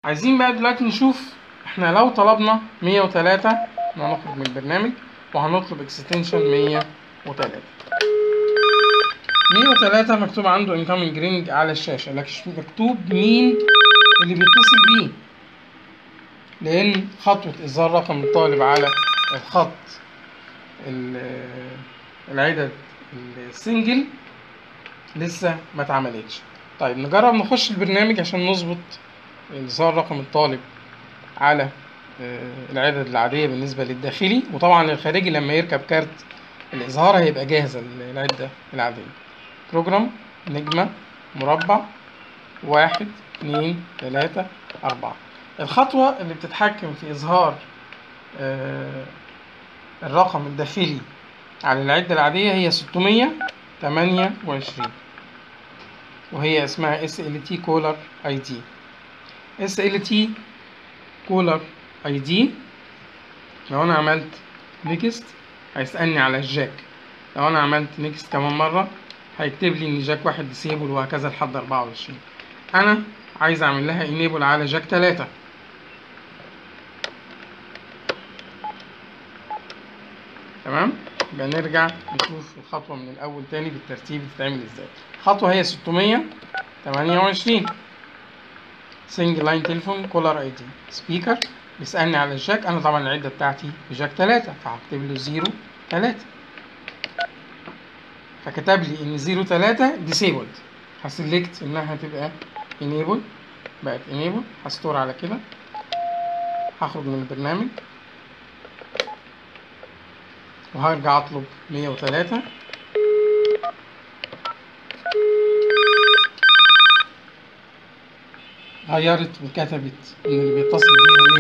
عايزين بقى دلوقتي نشوف احنا لو طلبنا 103 هنخرج من البرنامج وهنطلب اكستنشن 103 103 مكتوب عنده incoming ring على الشاشة لكن مش مكتوب مين اللي بيتصل بيه لأن خطوة إظهار رقم الطالب على الخط ال- العدد السنجل لسه ما اتعملتش طيب نجرب نخش البرنامج عشان نظبط إظهار رقم الطالب على آه، العدد العادية بالنسبة للداخلي وطبعا الخارجي لما يركب كارت الإظهار هيبقى جاهزة العدة العادية بروجرام نجمة مربع واحد اتنين تلاتة أربعة الخطوة اللي بتتحكم في إظهار آه، الرقم الداخلي على العدة العادية هي ستمية تمانية وعشرين وهي اسمها SLT Caller ID SLT Caller ID لو أنا عملت نيكست هيسألني على الجاك لو أنا عملت نيكست كمان مرة هيكتب لي إن جاك واحد ديسيبل وهكذا لحد أربعة وعشرين أنا عايز أعمل لها انيبل على جاك تلاتة تمام يبقى نرجع نشوف الخطوة من الأول تاني بالترتيب بتتعمل ازاي الخطوة هي ستمية تمانية وعشرين سنجل لاين تليفون كولر اي دي سبيكر بيسألني على الجاك أنا طبعا العدة بتاعتي بجاك تلاتة فهكتب له زيرو تلاتة فكتب لي إن زيرو تلاتة ديسيبلد هسلكت إنها هتبقى enable بقت enable هستور على كده هخرج من البرنامج وهرجع اطلب 103 غيرت وكتبت ان اللي بيتصل بيها